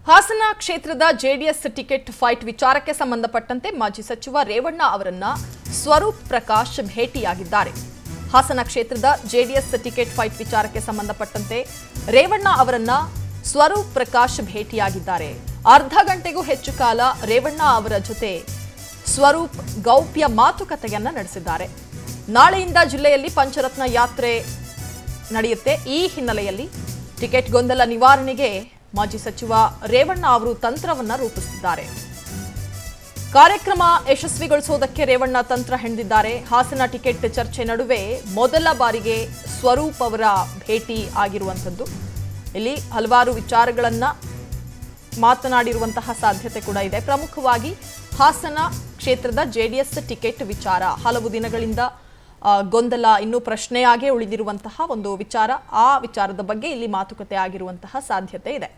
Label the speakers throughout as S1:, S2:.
S1: ಹಾಸನ ಕ್ಷೇತ್ರದ JDS ticket fight ವಿಚಾರಕ್ಕೆ ಸಂಬಂಧಪಟ್ಟಂತೆ ಮಾಜಿ ಸಚಿವ ರೇವಣ್ಣ ಅವರನ್ನ ಸ್ವರೂಪ್ ಪ್ರಕಾಶ್ ಭೇಟಿಯಾಗಿದ್ದಾರೆ ಹಾಸನ ಕ್ಷೇತ್ರದ ಜೆಡಿಎಸ್ ಟಿಕೆಟ್ ಫೈಟ್ ವಿಚಾರಕ್ಕೆ ಸಂಬಂಧಪಟ್ಟಂತೆ ರೇವಣ್ಣ ಅವರನ್ನ ಸ್ವರೂಪ್ ಪ್ರಕಾಶ್ ಭೇಟಿಯಾಗಿದ್ದಾರೆ ಅರ್ಧ ಗಂಟೆಗೂ ಹೆಚ್ಚು ಕಾಲ ರೇವಣ್ಣ ಅವರ ಜೊತೆ ಸ್ವರೂಪ್ ಗೌಪ್ಯ ಮಾತುಕತೆಯನ್ನ ನಡೆಸಿದ್ದಾರೆ ನಾಳೆಯಿಂದ ಜಿಲ್ಲೆಯಲ್ಲಿ ಪಂಚರತ್ನ ಯಾತ್ರೆ ನಡೆಯುತ್ತೆ ಈ ಹಿನ್ನೆಲೆಯಲ್ಲಿ ಟಿಕೆಟ್ ಗೊಂದಲ ನಿವಾರಣೆಗೆ ಮಾಜಿ ಸಚಿವ ರೇವಣ್ಣ ಅವರು ತಂತ್ರವನ್ನ ರೂಪಿಸಿದ್ದಾರೆ ಕಾರ್ಯಕ್ರಮ ಯಶಸ್ವಿಗೊಳಿಸುವುದಕ್ಕೆ ರೇವಣ್ಣ ತಂತ್ರ ಹೆಣೆದಿದ್ದಾರೆ ಹಾಸನ ಟಿಕೆಟ್ ಚರ್ಚೆ ನಡುವೆ ಮೊದಲ ಬಾರಿಗೆ ಸ್ವರೂಪ್ ಅವರ ಭೇಟಿ ಆಗಿರುವಂಥದ್ದು ಇಲ್ಲಿ ಹಲವಾರು ವಿಚಾರಗಳನ್ನ ಮಾತನಾಡಿರುವಂತಹ ಸಾಧ್ಯತೆ ಕೂಡ ಇದೆ ಪ್ರಮುಖವಾಗಿ ಹಾಸನ ಕ್ಷೇತ್ರದ ಜೆಡಿಎಸ್ ಟಿಕೆಟ್ ವಿಚಾರ ಹಲವು ದಿನಗಳಿಂದ ಆ, ಗೊಂದಲ ಇನ್ನೂ ಪ್ರಶ್ನೆಯಾಗೇ ಉಳಿದಿರುವಂತಹ ಒಂದು ವಿಚಾರ ಆ ವಿಚಾರದ ಬಗ್ಗೆ ಇಲ್ಲಿ ಮಾತುಕತೆ ಆಗಿರುವಂತಹ ಸಾಧ್ಯತೆ ಇದೆ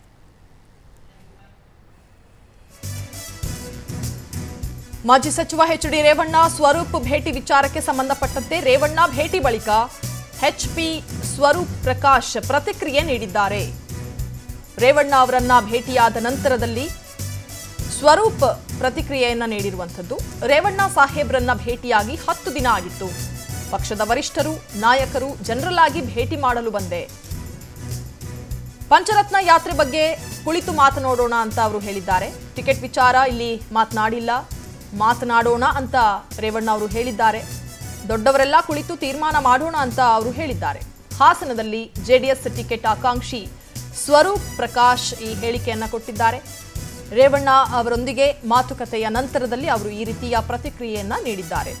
S1: ಮಾಜಿ ಸಚಿವ ಎಚ್ ಡಿ ರೇವಣ್ಣ ಸ್ವರೂಪ್ ಭೇಟಿ ವಿಚಾರಕ್ಕೆ ಸಂಬಂಧಪಟ್ಟಂತೆ ರೇವಣ್ಣ ಭೇಟಿ ಬಳಿಕ ಎಚ್ ಪಿ ಸ್ವರೂಪ್ ಪ್ರಕಾಶ್ ಪ್ರತಿಕ್ರಿಯೆ ನೀಡಿದ್ದಾರೆ ರೇವಣ್ಣ ಅವರನ್ನ ಭೇಟಿಯಾದ ನಂತರದಲ್ಲಿ ಸ್ವರೂಪ್ ಪ್ರತಿಕ್ರಿಯೆಯನ್ನ ನೀಡಿರುವಂಥದ್ದು ರೇವಣ್ಣ ಸಾಹೇಬ್ರನ್ನ ಭೇಟಿಯಾಗಿ ಹತ್ತು ದಿನ ಆಗಿತ್ತು ಪಕ್ಷದ ವರಿಷ್ಠರು ನಾಯಕರು ಜನರಲ್ ಆಗಿ ಭೇಟಿ ಮಾಡಲು ಬಂದೆ ಪಂಚರತ್ನ ಯಾತ್ರೆ ಬಗ್ಗೆ ಕುಳಿತು ಮಾತನಾಡೋಣ ಅಂತ ಅವರು ಹೇಳಿದ್ದಾರೆ ಟಿಕೆಟ್ ವಿಚಾರ ಇಲ್ಲಿ ಮಾತನಾಡಿಲ್ಲ ಮಾತನಾಡೋಣ ಅಂತ ರೇವಣ್ಣ ಅವರು ಹೇಳಿದ್ದಾರೆ ದೊಡ್ಡವರೆಲ್ಲ ಕುಳಿತು ತೀರ್ಮಾನ ಮಾಡೋಣ ಅಂತ ಅವರು ಹೇಳಿದ್ದಾರೆ ಹಾಸನದಲ್ಲಿ ಜೆಡಿಎಸ್ ಟಿಕೆಟ್ ಆಕಾಂಕ್ಷಿ ಸ್ವರೂಪ್ ಪ್ರಕಾಶ್ ಈ ಹೇಳಿಕೆಯನ್ನ ಕೊಟ್ಟಿದ್ದಾರೆ ರೇವಣ್ಣ ಅವರೊಂದಿಗೆ ಮಾತುಕತೆಯ ನಂತರದಲ್ಲಿ ಅವರು ಈ ರೀತಿಯ ಪ್ರತಿಕ್ರಿಯೆಯನ್ನ ನೀಡಿದ್ದಾರೆ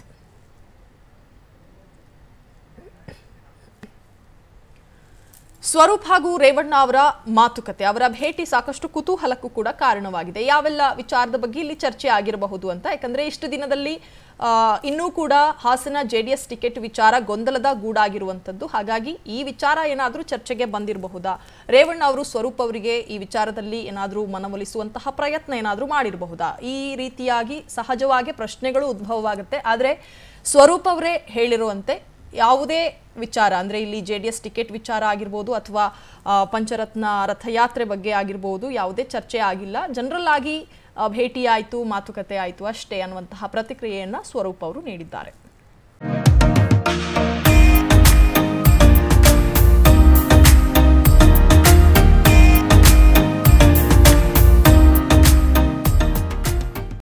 S1: ಸ್ವರೂಪ್ ಹಾಗೂ ರೇವಣ್ಣ ಅವರ ಮಾತುಕತೆ ಅವರ ಭೇಟಿ ಸಾಕಷ್ಟು ಕುತೂಹಲಕ್ಕೂ ಕೂಡ ಕಾರಣವಾಗಿದೆ ಯಾವೆಲ್ಲ ವಿಚಾರದ ಬಗ್ಗೆ ಇಲ್ಲಿ ಚರ್ಚೆ ಆಗಿರಬಹುದು ಅಂತ ಯಾಕಂದ್ರೆ ಇಷ್ಟು ದಿನದಲ್ಲಿ ಆ, ಇನ್ನೂ ಕೂಡ ಹಾಸನ ಜೆಡಿಎಸ್ ಟಿಕೆಟ್ ವಿಚಾರ ಗೊಂದಲದ ಗೂಡಾಗಿರುವಂಥದ್ದು ಹಾಗಾಗಿ ಈ ವಿಚಾರ ಏನಾದರೂ ಚರ್ಚೆಗೆ ಬಂದಿರಬಹುದಾ ರೇವಣ್ಣ ಅವರು ಸ್ವರೂಪ್ ಅವರಿಗೆ ಈ ವಿಚಾರದಲ್ಲಿ ಏನಾದರೂ ಮನವೊಲಿಸುವಂತಹ ಪ್ರಯತ್ನ ಏನಾದರೂ ಮಾಡಿರಬಹುದಾ ಈ ರೀತಿಯಾಗಿ ಸಹಜವಾಗಿ ಪ್ರಶ್ನೆಗಳು ಉದ್ಭವವಾಗುತ್ತೆ ಆದರೆ ಸ್ವರೂಪ್ ಅವರೇ ಹೇಳಿರುವಂತೆ ಯಾವುದೇ ವಿಚಾರ ಅಂದರೆ ಇಲ್ಲಿ ಜೆ ಡಿ ಎಸ್ ಟಿಕೆಟ್ ವಿಚಾರ ಆಗಿರ್ಬೋದು ಅಥವಾ ಆ, ಪಂಚರತ್ನ ರಥಯಾತ್ರೆ ಬಗ್ಗೆ ಆಗಿರ್ಬೋದು ಯಾವುದೇ ಚರ್ಚೆ ಆಗಿಲ್ಲ ಜನರಲ್ ಆಗಿ ಆ, ಭೇಟಿ ಆಯಿತು ಮಾತುಕತೆ ಆಯಿತು ಅಷ್ಟೇ ಅನ್ನುವಂತಹ ಪ್ರತಿಕ್ರಿಯೆಯನ್ನು ಸ್ವರೂಪ್ ಅವರು ನೀಡಿದ್ದಾರೆ